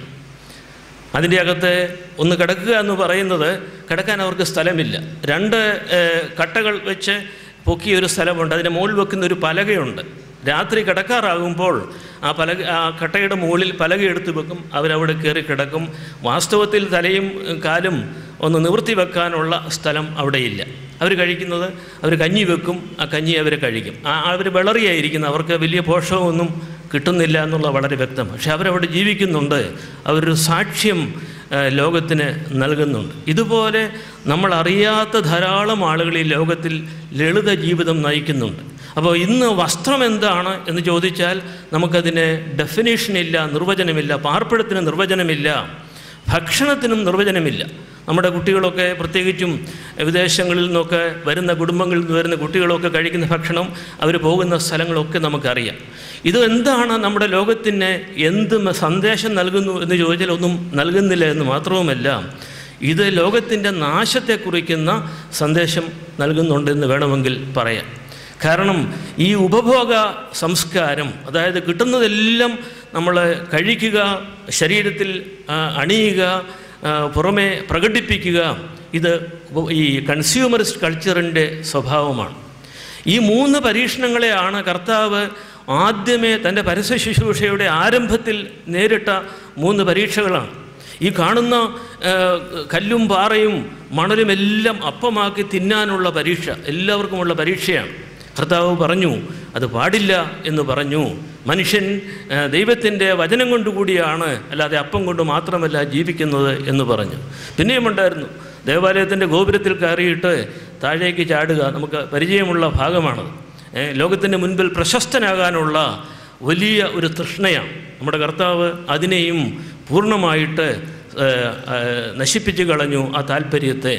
അതിൻ്റെ അകത്ത് ഒന്ന് കിടക്കുക എന്ന് പറയുന്നത് കിടക്കാൻ അവർക്ക് സ്ഥലമില്ല രണ്ട് ആ, കട്ടകൾ വെച്ച് പൊക്കിയ ഒരു സ്ഥലമുണ്ട് അതിൻ്റെ മുകളിൽ വെക്കുന്ന ഒരു പലകയുണ്ട് രാത്രി കിടക്കാറാകുമ്പോൾ ആ പലക ആ കട്ടയുടെ മുകളിൽ പലക എടുത്ത് വെക്കും അവരവിടെ കയറി കിടക്കും വാസ്തവത്തിൽ തലയും ഉം, കാലും ഒന്ന് നിവൃത്തി വെക്കാനുള്ള സ്ഥലം അവിടെയില്ല അവർ കഴിക്കുന്നത് അവർ കഞ്ഞി വെക്കും ആ കഞ്ഞി അവർ കഴിക്കും ആ അവർ വിളറിയായിരിക്കുന്നു അവർക്ക് വലിയ പോഷകമൊന്നും കിട്ടുന്നില്ല എന്നുള്ള വളരെ വ്യക്തം പക്ഷെ അവരവിടെ ജീവിക്കുന്നുണ്ട് അവരൊരു സാക്ഷ്യം ആ, ലോകത്തിന് നൽകുന്നുണ്ട് ഇതുപോലെ നമ്മൾ അറിയാത്ത ധാരാളം ആളുകൾ ഈ ലോകത്തിൽ ലളിത ജീവിതം നയിക്കുന്നുണ്ട് അപ്പോൾ ഇന്ന് വസ്ത്രം എന്താണ് എന്ന് ചോദിച്ചാൽ നമുക്കതിന് ഡെഫിനേഷനില്ല നിർവചനമില്ല പാർപ്പിടത്തിന് നിർവചനമില്ല ഭക്ഷണത്തിനും നിർവചനമില്ല നമ്മുടെ കുട്ടികളൊക്കെ പ്രത്യേകിച്ചും വിദേശങ്ങളിൽ നിന്നൊക്കെ വരുന്ന കുടുംബങ്ങളിൽ നിന്ന് വരുന്ന കുട്ടികളൊക്കെ കഴിക്കുന്ന ഭക്ഷണം അവർ പോകുന്ന സ്ഥലങ്ങളൊക്കെ നമുക്കറിയാം ഇത് എന്താണ് നമ്മുടെ ലോകത്തിന് എന്ത് മ- സന്ദേശം നൽകുന്നു എന്ന് ചോദിച്ചാൽ ഒന്നും നൽകുന്നില്ല എന്ന് മാത്രവുമല്ല ഇത് ലോകത്തിൻ്റെ നാശത്തെ കുറിക്കുന്ന സന്ദേശം നൽകുന്നുണ്ടെന്ന് വേണമെങ്കിൽ പറയാം കാരണം ഈ ഉപഭോഗ സംസ്കാരം അതായത് കിട്ടുന്നതെല്ലാം നമ്മൾ കഴിക്കുക ശരീരത്തിൽ ആ, അണിയുക ആ, പുറമെ പ്രകടിപ്പിക്കുക ഇത് ഉപ- ഈ കൺസ്യൂമറിസ്റ്റ് കൾച്ചറിൻ്റെ സ്വഭാവമാണ് ഈ മൂന്ന് പരീക്ഷണങ്ങളെയാണ് കർത്താവ് ആദ്യമേ തൻ്റെ പരസ്യ ശുശ്രൂഷയുടെ ആരംഭത്തിൽ നേരിട്ട മൂന്ന് പരീക്ഷകളാണ് ഈ കാണുന്ന ആ, കല്ലും പാറയും മണലും എല്ലാം അപ്പമാക്കി തിന്നാനുള്ള പരീക്ഷ എല്ലാവർക്കുമുള്ള പരീക്ഷയാണ് കർത്താവ് പറഞ്ഞു അത് പാടില്ല എന്ന് പറഞ്ഞു മനുഷ്യൻ ദൈവത്തിൻ്റെ വചനം കൊണ്ടുകൂടിയാണ് അല്ലാതെ അപ്പം കൊണ്ട് മാത്രമല്ല ജീവിക്കുന്നത് എന്ന് പറഞ്ഞു പിന്നെയും ഉണ്ടായിരുന്നു ദേവാലയത്തിൻ്റെ ഗോപുരത്തിൽ കയറിയിട്ട് താഴേക്ക് ചാടുക നമുക്ക് പരിചയമുള്ള ഭാഗമാണത് ഏ, ലോകത്തിൻ്റെ മുൻപിൽ പ്രശസ്തനാകാനുള്ള വലിയ ഒരു തൃഷ്ണയാണ് നമ്മുടെ കർത്താവ് അതിനെയും പൂർണ്ണമായിട്ട് ഏ, ഏ, നശിപ്പിച്ചു കളഞ്ഞു ആ താല്പര്യത്തെ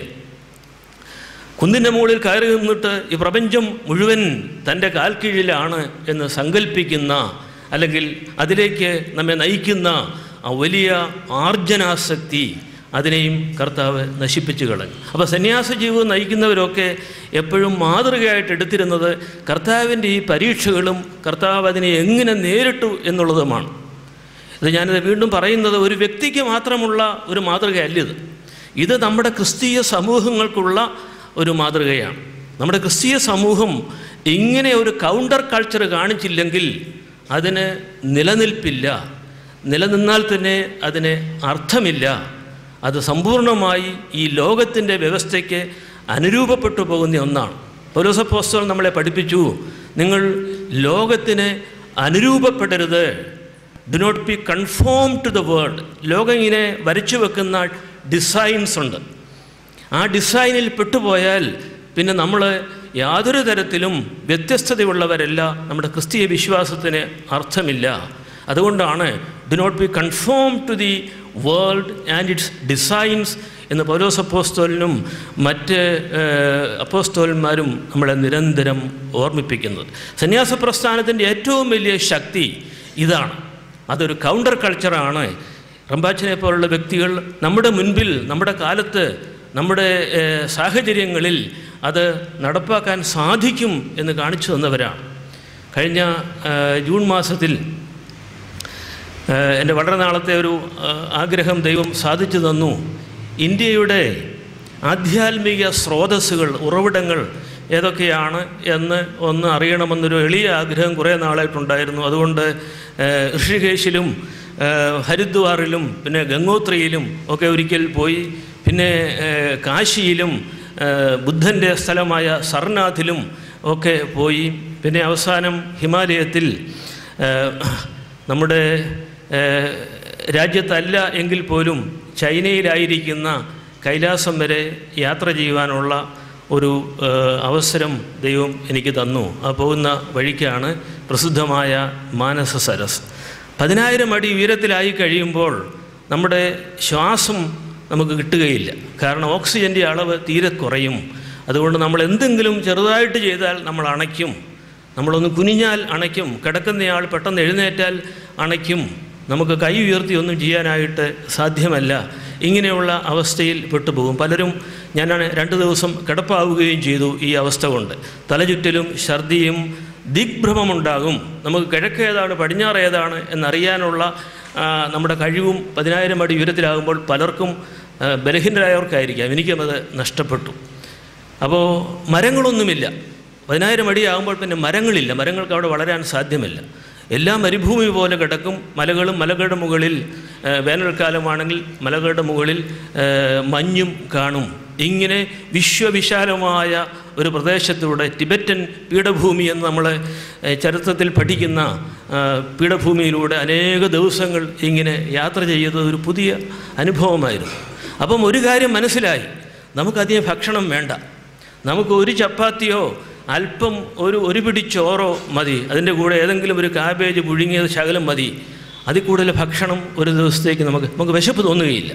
കുന്നിൻ്റെ മുകളിൽ കയറി നിന്നിട്ട് ഈ പ്രപഞ്ചം മുഴുവൻ തൻ്റെ കാൽ കീഴിലാണ് എന്ന് സങ്കല്പിക്കുന്ന അല്ലെങ്കിൽ അതിലേക്ക് നമ്മെ നയിക്കുന്ന ആ വലിയ ആർജനാസക്തി അതിനെയും കർത്താവ് നശിപ്പിച്ചു കളഞ്ഞു അപ്പോൾ സന്യാസ ജീവിതം നയിക്കുന്നവരൊക്കെ എപ്പോഴും മാതൃകയായിട്ട് എടുത്തിരുന്നത് കർത്താവിൻ്റെ ഈ പരീക്ഷകളും കർത്താവ് അതിനെ എങ്ങനെ നേരിട്ടു എന്നുള്ളതുമാണ് ഇത് ഞാനിത് വീണ്ടും പറയുന്നത് ഒരു വ്യക്തിക്ക് മാത്രമുള്ള ഒരു മാതൃകയല്ല ഇത് ഇത് നമ്മുടെ ക്രിസ്തീയ സമൂഹങ്ങൾക്കുള്ള ഒരു മാതൃകയാണ് നമ്മുടെ ക്രിസ്തീയ സമൂഹം ഇങ്ങനെ ഒരു കൗണ്ടർ കൾച്ചർ കാണിച്ചില്ലെങ്കിൽ അതിന് നിലനിൽപ്പില്ല നിലനിന്നാൽ തന്നെ അതിന് അർത്ഥമില്ല അത് സമ്പൂർണ്ണമായി ഈ ലോകത്തിൻ്റെ വ്യവസ്ഥയ്ക്ക് അനുരൂപപ്പെട്ടു പോകുന്ന ഒന്നാണ് പൗലോസപ്പോസ്റ്റൽ നമ്മളെ പഠിപ്പിച്ചു നിങ്ങൾ ലോകത്തിന് അനുരൂപപ്പെടരുത് do not be conform to the world ലോകം ഇങ്ങനെ വരച്ചു വെക്കുന്ന ഡിസൈൻസ് ഉണ്ട് ആ ഡിസൈനിൽ പെട്ടുപോയാൽ പിന്നെ നമ്മൾ യാതൊരു തരത്തിലും വ്യത്യസ്തതയുള്ളവരല്ല നമ്മുടെ ക്രിസ്തീയ വിശ്വാസത്തിന് അർത്ഥമില്ല അതുകൊണ്ടാണ് do not be conform to the world and its designs എന്ന് പൗലോസ് അപ്പോസ്തോലിനും മറ്റ് ഏഹ്, അപ്പോസ്തോലന്മാരും നമ്മളെ നിരന്തരം ഓർമ്മിപ്പിക്കുന്നത് സന്യാസ പ്രസ്ഥാനത്തിൻ്റെ ഏറ്റവും വലിയ ശക്തി ഇതാണ് അതൊരു കൗണ്ടർ കൾച്ചറാണ് റംബാച്ചനെ പോലുള്ള വ്യക്തികൾ നമ്മുടെ മുൻപിൽ നമ്മുടെ കാലത്ത് നമ്മുടെ ഏഹ്, സാഹചര്യങ്ങളിൽ അത് നടപ്പാക്കാൻ സാധിക്കും എന്ന് കാണിച്ചു തന്നവരാണ് കഴിഞ്ഞ ഏഹ്, ജൂൺ മാസത്തിൽ ഏഹ്, എൻ്റെ വളരെ നാളത്തെ ഒരു ഏഹ്, ആഗ്രഹം ദൈവം സാധിച്ചു തന്നു ഇന്ത്യയുടെ ആധ്യാത്മിക സ്രോതസ്സുകൾ ഉറവിടങ്ങൾ ഏതൊക്കെയാണ് എന്ന് ഒന്ന് അറിയണമെന്നൊരു എളിയ ആഗ്രഹം കുറേ നാളായിട്ടുണ്ടായിരുന്നു അതുകൊണ്ട് ഏഹ്, ഋഷികേശിലും ഏഹ്, ഹരിദ്വാറിലും പിന്നെ ഗംഗോത്രിയിലും ഒക്കെ ഒരിക്കൽ പോയി പിന്നെ ഏഹ്, കാശിയിലും ഏഹ്, ബുദ്ധൻ്റെ സ്ഥലമായ സർനാഥിലും ഒക്കെ പോയി പിന്നെ അവസാനം ഹിമാലയത്തിൽ ഏഹ്, നമ്മുടെ ഏഹ്, രാജ്യത്തല്ല എങ്കിൽ പോലും ചൈനയിലായിരിക്കുന്ന കൈലാസം വരെ യാത്ര ചെയ്യുവാനുള്ള ഒരു ഏഹ്, അവസരം ദൈവം എനിക്ക് തന്നു ആ പോകുന്ന വഴിക്കാണ് പ്രസിദ്ധമായ മാനസ സരസ് പതിനായിരം അടി ഉയരത്തിലായി കഴിയുമ്പോൾ നമ്മുടെ ശ്വാസം നമുക്ക് കിട്ടുകയില്ല കാരണം ഓക്സിജൻ്റെ അളവ് തീരെ കുറയും അതുകൊണ്ട് നമ്മൾ എന്തെങ്കിലും ചെറുതായിട്ട് ചെയ്താൽ നമ്മൾ അണയ്ക്കും നമ്മളൊന്ന് കുനിഞ്ഞാൽ അണയ്ക്കും കിടക്കുന്നയാൾ പെട്ടെന്ന് എഴുന്നേറ്റാൽ അണയ്ക്കും നമുക്ക് കൈ ഉയർത്തി ഒന്നും ചെയ്യാനായിട്ട് സാധ്യമല്ല ഇങ്ങനെയുള്ള അവസ്ഥയിൽ പെട്ടുപോകും പലരും ഞാൻ രണ്ട് ദിവസം കിടപ്പാവുകയും ചെയ്തു ഈ അവസ്ഥ കൊണ്ട് തലചുറ്റലും ഛർദിയും ദിഗ്ഭ്രമമുണ്ടാകും നമുക്ക് കിഴക്ക് ഏതാണ് പടിഞ്ഞാറ് ഏതാണ് എന്നറിയാനുള്ള ആ, നമ്മുടെ കഴിവും പതിനായിരം അടി ഉയരത്തിലാകുമ്പോൾ പലർക്കും ആ, ബലഹീനരായവർക്കായിരിക്കാം എനിക്കും അത് നഷ്ടപ്പെട്ടു അപ്പോൾ മരങ്ങളൊന്നുമില്ല പതിനായിരം അടിയാകുമ്പോൾ പിന്നെ മരങ്ങളില്ല മരങ്ങൾക്ക് അവിടെ വളരാൻ സാധ്യമല്ല എല്ലാം മരുഭൂമി പോലെ കിടക്കും മലകളും മലകളുടെ മുകളിൽ ആ, വേനൽക്കാലമാണെങ്കിൽ മലകളുടെ മുകളിൽ ആ, മഞ്ഞും കാണും ഇങ്ങനെ വിശ്വവിശാലമായ ഒരു പ്രദേശത്തൂടെ ടിബറ്റൻ പീഠഭൂമി എന്ന് നമ്മൾ ഏ, ചരിത്രത്തിൽ പഠിക്കുന്ന ആ, പീഠഭൂമിയിലൂടെ അനേക ദിവസങ്ങൾ ഇങ്ങനെ യാത്ര ചെയ്തത് ഒരു പുതിയ അനുഭവമായിരുന്നു അപ്പം ഒരു കാര്യം മനസ്സിലായി നമുക്കധികം ഭക്ഷണം വേണ്ട നമുക്ക് ഒരു ചപ്പാത്തിയോ അല്പം ഒരു ഒരു പിടി ചോറോ മതി അതിൻ്റെ കൂടെ ഏതെങ്കിലും ഒരു കാബേജ് പുഴുങ്ങിയത് ശകലം മതി അതിൽ കൂടുതൽ ഭക്ഷണം ഒരു ദിവസത്തേക്ക് നമുക്ക് നമുക്ക് വിശപ്പ് തോന്നുകയില്ല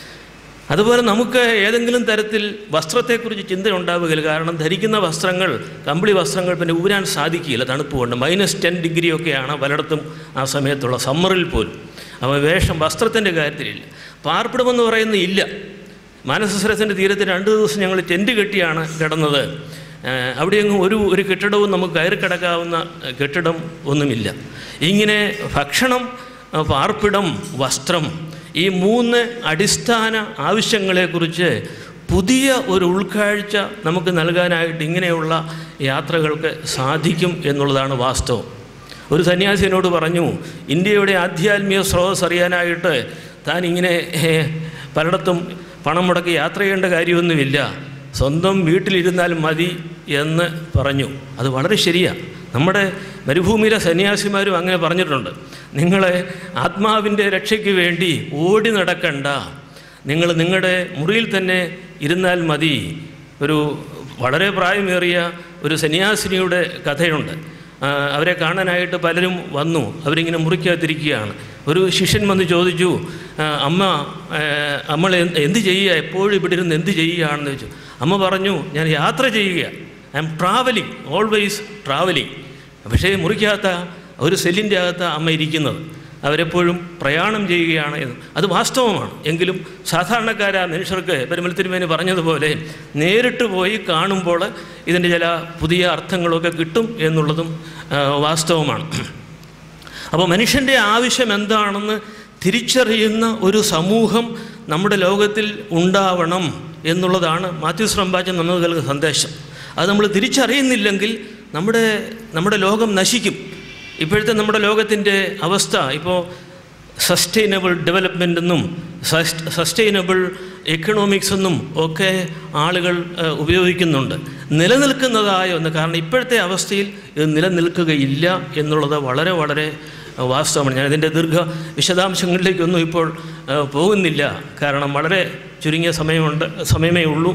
അതുപോലെ നമുക്ക് ഏതെങ്കിലും തരത്തിൽ വസ്ത്രത്തെക്കുറിച്ച് ചിന്ത ഉണ്ടാവുകയില്ല കാരണം ധരിക്കുന്ന വസ്ത്രങ്ങൾ കമ്പിളി വസ്ത്രങ്ങൾ പിന്നെ ഊരാൻ സാധിക്കുകയില്ല തണുപ്പ് കൊണ്ട് മൈനസ് ടെൻ ഡിഗ്രി ഒക്കെയാണ് പലയിടത്തും ആ സമയത്തുള്ള സമ്മറിൽ പോലും അപ്പോൾ വേഷം വസ്ത്രത്തിൻ്റെ കാര്യത്തിലില്ല പാർപ്പിടമെന്ന് പറയുന്നത് ഇല്ല മാനസസരസിൻ്റെ തീരത്ത് രണ്ട് ദിവസം ഞങ്ങൾ ടെൻറ്റ് കെട്ടിയാണ് കിടന്നത് ഏഹ് അവിടെയെങ്ങും ഒരു ഒരു കെട്ടിടവും നമുക്ക് കയറി കിടക്കാവുന്ന ഏഹ് കെട്ടിടം ഒന്നുമില്ല ഇങ്ങനെ ഭക്ഷണം ഏഹ് പാർപ്പിടം വസ്ത്രം ഈ മൂന്ന് അടിസ്ഥാന ആവശ്യങ്ങളെക്കുറിച്ച് പുതിയ ഒരു ഉൾക്കാഴ്ച നമുക്ക് നൽകാനായിട്ട് ഇങ്ങനെയുള്ള യാത്രകൾക്ക് സാധിക്കും എന്നുള്ളതാണ് വാസ്തവം ഒരു സന്യാസിനോട് പറഞ്ഞു ഇന്ത്യയുടെ ആധ്യാത്മിക സ്രോതസ് അറിയാനായിട്ട് താൻ ഇങ്ങനെ ഏഹ്, പലയിടത്തും പണം മുടക്കി യാത്ര ചെയ്യേണ്ട കാര്യമൊന്നുമില്ല സ്വന്തം വീട്ടിലിരുന്നാൽ മതി എന്ന് പറഞ്ഞു അത് വളരെ ശരിയാണ് നമ്മുടെ മരുഭൂമിയിലെ സന്യാസിമാരും അങ്ങനെ പറഞ്ഞിട്ടുണ്ട് നിങ്ങളെ ആത്മാവിൻ്റെ രക്ഷയ്ക്ക് വേണ്ടി ഓടി നടക്കണ്ട നിങ്ങൾ നിങ്ങളുടെ മുറിയിൽ തന്നെ ഇരുന്നാൽ മതി ഒരു വളരെ പ്രായമേറിയ ഒരു സന്യാസിനിയുടെ കഥയുണ്ട് ആ, അവരെ കാണാനായിട്ട് പലരും വന്നു അവരിങ്ങനെ മുറിക്കകത്തിരിക്കുകയാണ് ഒരു ശിഷ്യൻ വന്ന് ചോദിച്ചു ആ, അമ്മ ആ, നമ്മൾ എന്ത് എന്ത് ചെയ്യുക എപ്പോഴും ഇവിടെ ഇരുന്ന് എന്ത് ചെയ്യുകയാണെന്ന് ചോദിച്ചു അമ്മ പറഞ്ഞു ഞാൻ യാത്ര ചെയ്യുക I'm travelling always travelling പക്ഷേ മുറിക്കകത്ത ഒരു സെല്ലിൻ്റെ അകത്ത് അമ്മ ഇരിക്കുന്നത് അവരെപ്പോഴും പ്രയാണം ചെയ്യുകയാണ് എന്ന് അത് വാസ്തവമാണ് എങ്കിലും സാധാരണക്കാരായ മനുഷ്യർക്ക് പെരുമലത്തിരുമേനി പറഞ്ഞതുപോലെ നേരിട്ട് പോയി കാണുമ്പോൾ ഇതിൻ്റെ ചില പുതിയ അർത്ഥങ്ങളൊക്കെ കിട്ടും എന്നുള്ളതും ആ, വാസ്തവമാണ് അപ്പോൾ മനുഷ്യൻ്റെ ആവശ്യം എന്താണെന്ന് തിരിച്ചറിയുന്ന ഒരു സമൂഹം നമ്മുടെ ലോകത്തിൽ ഉണ്ടാവണം എന്നുള്ളതാണ് മാത്യൂസ് റമ്പാച്ചൻ നമുക്ക് നൽകുന്ന സന്ദേശം അത് നമ്മൾ തിരിച്ചറിയുന്നില്ലെങ്കിൽ നമ്മുടെ നമ്മുടെ ലോകം നശിക്കും ഇപ്പോഴത്തെ നമ്മുടെ ലോകത്തിൻ്റെ അവസ്ഥ ഇപ്പോൾ സസ്റ്റൈനബിൾ ഡെവലപ്മെൻ്റ് എന്നും സസ്റ്റൈനബിൾ എക്കണോമിക്സ് എന്നും ഒക്കെ ആളുകൾ ഏഹ്, ഉപയോഗിക്കുന്നുണ്ട് നിലനിൽക്കുന്നതായ ഒന്ന് കാരണം ഇപ്പോഴത്തെ അവസ്ഥയിൽ ഇത് നിലനിൽക്കുകയില്ല എന്നുള്ളത് വളരെ വളരെ ഏഹ്, വാസ്തവമാണ് ഞാൻ ഇതിൻ്റെ ദീർഘ വിശദാംശങ്ങളിലേക്കൊന്നും ഇപ്പോൾ ഏഹ്, പോകുന്നില്ല കാരണം വളരെ ചുരുങ്ങിയ സമയമുണ്ട് സമയമേ ഉള്ളൂ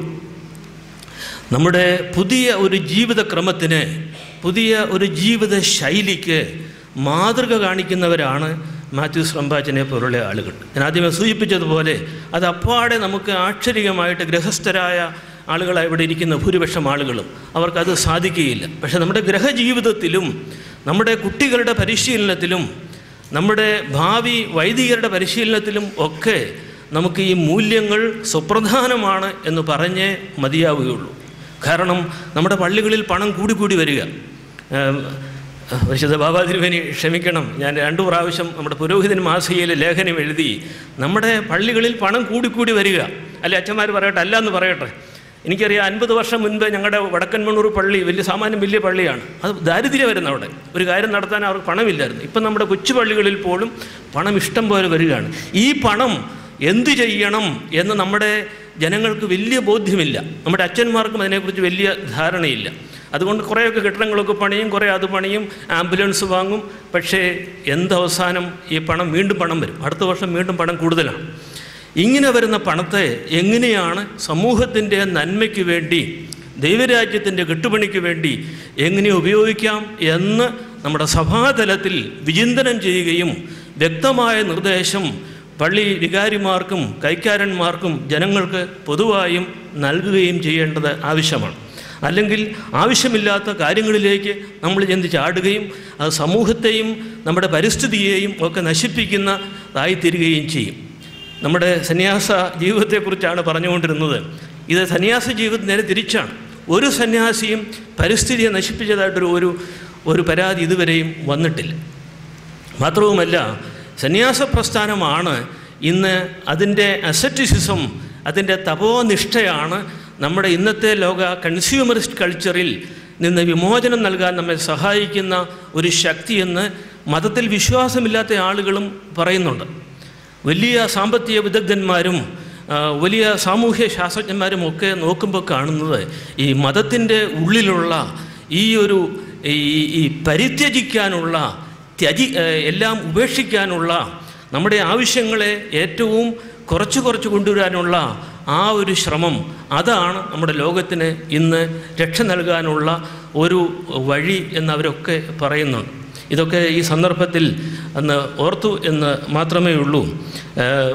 നമ്മുടെ പുതിയ ഒരു ജീവിതക്രമത്തിന് പുതിയ ഒരു ജീവിത ശൈലിക്ക് മാതൃക കാണിക്കുന്നവരാണ് മാത്യൂസ് റംബാച്ചനെ പോലുള്ള ആളുകൾ ഞാൻ ആദ്യമേ സൂചിപ്പിച്ചതുപോലെ അത് അപ്പാടെ നമുക്ക് ആക്ഷരികമായിട്ട് ഗൃഹസ്ഥരായ ആളുകളായി ഇവിടെ ഇരിക്കുന്ന ഭൂരിപക്ഷം ആളുകളും അവർക്കത് സാധിക്കുകയില്ല പക്ഷേ നമ്മുടെ ഗ്രഹജീവിതത്തിലും നമ്മുടെ കുട്ടികളുടെ പരിശീലനത്തിലും നമ്മുടെ ഭാവി വൈദികരുടെ പരിശീലനത്തിലും ഒക്കെ നമുക്ക് ഈ മൂല്യങ്ങൾ സുപ്രധാനമാണ് എന്ന് പറഞ്ഞേ മതിയാവുകയുള്ളൂ കാരണം നമ്മുടെ പള്ളികളിൽ പണം കൂടി കൂടി വരിക ഏം, വിശുദ്ധ ബാബാ തിരുവേനി ക്ഷമിക്കണം ഞാൻ രണ്ടു പ്രാവശ്യം നമ്മുടെ പുരോഹിതൻ മാസികയിൽ ലേഖനം എഴുതി നമ്മുടെ പള്ളികളിൽ പണം കൂടിക്കൂടി വരിക അല്ലെ അച്ഛന്മാർ പറയട്ടെ അല്ല എന്ന് പറയട്ടെ എനിക്കറിയാം അൻപത് വർഷം മുൻപ് ഞങ്ങളുടെ വടക്കൻ മണ്ണൂർ പള്ളി വലിയ സാമാന്യം വലിയ പള്ളിയാണ് അത് ദാരിദ്ര്യം വരുന്ന അവിടെ ഒരു കാര്യം നടത്താൻ അവർക്ക് പണമില്ലായിരുന്നു ഇപ്പം നമ്മുടെ കൊച്ചു പള്ളികളിൽ പോലും പണം ഇഷ്ടം പോലെ വരികയാണ് ഈ പണം എന്തു ചെയ്യണം എന്ന് നമ്മുടെ ജനങ്ങൾക്ക് വലിയ ബോധ്യമില്ല നമ്മുടെ അച്ഛന്മാർക്കും അതിനെക്കുറിച്ച് വലിയ ധാരണയില്ല അതുകൊണ്ട് കുറേയൊക്കെ കെട്ടിടങ്ങളൊക്കെ പണിയും കുറേ അത് പണിയും ആംബുലൻസ് വാങ്ങും പക്ഷേ എന്തവസാനം ഈ പണം വീണ്ടും പണം വരും അടുത്ത വർഷം വീണ്ടും പണം കൂടുതലാണ് ഇങ്ങനെ വരുന്ന പണത്തെ എങ്ങനെയാണ് സമൂഹത്തിൻ്റെ നന്മയ്ക്ക് വേണ്ടി ദൈവരാജ്യത്തിൻ്റെ കെട്ടുപണിക്ക് വേണ്ടി എങ്ങനെ ഉപയോഗിക്കാം എന്ന് നമ്മുടെ സഭാതലത്തിൽ വിചിന്തനം ചെയ്യുകയും വ്യക്തമായ നിർദ്ദേശം പള്ളി വികാരിമാർക്കും കൈക്കാരന്മാർക്കും ജനങ്ങൾക്ക് പൊതുവായും നൽകുകയും ചെയ്യേണ്ടത് ആവശ്യമാണ് അല്ലെങ്കിൽ ആവശ്യമില്ലാത്ത കാര്യങ്ങളിലേക്ക് നമ്മൾ ചെന്ന് ചാടുകയും അത് സമൂഹത്തെയും നമ്മുടെ പരിസ്ഥിതിയെയും ഒക്കെ നശിപ്പിക്കുന്നതായിത്തീരുകയും ചെയ്യും നമ്മുടെ സന്യാസ ജീവിതത്തെക്കുറിച്ചാണ് പറഞ്ഞുകൊണ്ടിരുന്നത് ഇത് സന്യാസ ജീവിതം നേരെ തിരിച്ചാണ് ഒരു സന്യാസിയും പരിസ്ഥിതിയെ നശിപ്പിച്ചതായിട്ടൊരു ഒരു ഒരു പരാതി ഇതുവരെയും വന്നിട്ടില്ല മാത്രവുമല്ല സന്യാസ പ്രസ്ഥാനമാണ് ഇന്ന് അതിൻ്റെ അസറ്റിസിസം അതിൻ്റെ തപോനിഷ്ഠയാണ് നമ്മുടെ ഇന്നത്തെ ലോക കൺസ്യൂമറിസ്റ്റ് കൾച്ചറിൽ നിന്ന് വിമോചനം നൽകാൻ നമ്മെ സഹായിക്കുന്ന ഒരു ശക്തിയെന്ന് മതത്തിൽ വിശ്വാസമില്ലാത്ത ആളുകളും പറയുന്നുണ്ട് വലിയ സാമ്പത്തിക വിദഗ്ധന്മാരും ആ, വലിയ സാമൂഹ്യ ശാസ്ത്രജ്ഞന്മാരും ഒക്കെ നോക്കുമ്പോൾ കാണുന്നത് ഈ മതത്തിൻ്റെ ഉള്ളിലുള്ള ഈ ഒരു ഈ ഈ പരിത്യജിക്കാനുള്ള ത്യജി ഏഹ് എല്ലാം ഉപേക്ഷിക്കാനുള്ള നമ്മുടെ ആവശ്യങ്ങളെ ഏറ്റവും കുറച്ച് കുറച്ച് കൊണ്ടുവരാനുള്ള ആ ഒരു ശ്രമം അതാണ് നമ്മുടെ ലോകത്തിന് ഇന്ന് രക്ഷ നൽകാനുള്ള ഒരു വഴി എന്നവരൊക്കെ പറയുന്നുണ്ട് ഇതൊക്കെ ഈ സന്ദർഭത്തിൽ അന്ന് ഓർത്തു എന്ന് മാത്രമേ ഉള്ളൂ ഏഹ്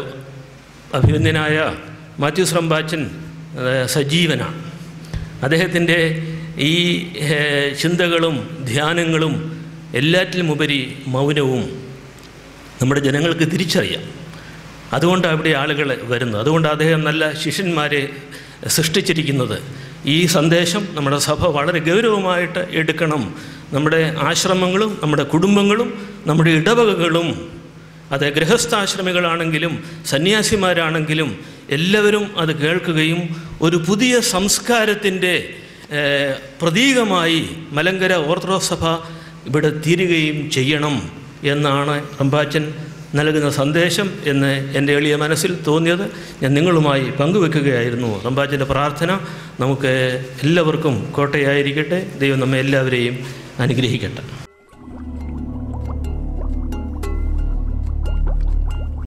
അഭിമന്യനായ മാത്യൂസ് റമ്പാച്ചൻ ഏഹ് സജീവനാണ് അദ്ദേഹത്തിൻ്റെ ഈ ഏഹ്, ചിന്തകളും ധ്യാനങ്ങളും എല്ലാറ്റിലുമുപരി മൗനവും നമ്മുടെ ജനങ്ങൾക്ക് തിരിച്ചറിയാം അതുകൊണ്ട് അവിടെ ആളുകൾ വരുന്നു അതുകൊണ്ട് അദ്ദേഹം നല്ല ശിഷ്യന്മാരെ സൃഷ്ടിച്ചിരിക്കുന്നത് ഈ സന്ദേശം നമ്മുടെ സഭ വളരെ ഗൗരവമായിട്ട് എടുക്കണം നമ്മുടെ ആശ്രമങ്ങളും നമ്മുടെ കുടുംബങ്ങളും നമ്മുടെ ഇടവകകളും അത് ഗൃഹസ്ഥാശ്രമികളാണെങ്കിലും സന്യാസിമാരാണെങ്കിലും എല്ലാവരും അത് കേൾക്കുകയും ഒരു പുതിയ സംസ്കാരത്തിൻ്റെ ഏഹ്, പ്രതീകമായി മലങ്കര ഓർത്തഡോക്സ് സഭ ഇവിടെ തീരുകയും ചെയ്യണം എന്നാണ് റമ്പാച്ചൻ നൽകുന്ന സന്ദേശം എന്ന് എൻ്റെ എളിയ മനസ്സിൽ തോന്നിയത് ഞാൻ നിങ്ങളുമായി പങ്കുവെക്കുകയായിരുന്നു റമ്പാച്ചൻ്റെ പ്രാർത്ഥന നമുക്ക് എല്ലാവർക്കും കോട്ടയായിരിക്കട്ടെ ദൈവം നമ്മെ എല്ലാവരെയും അനുഗ്രഹിക്കട്ടെ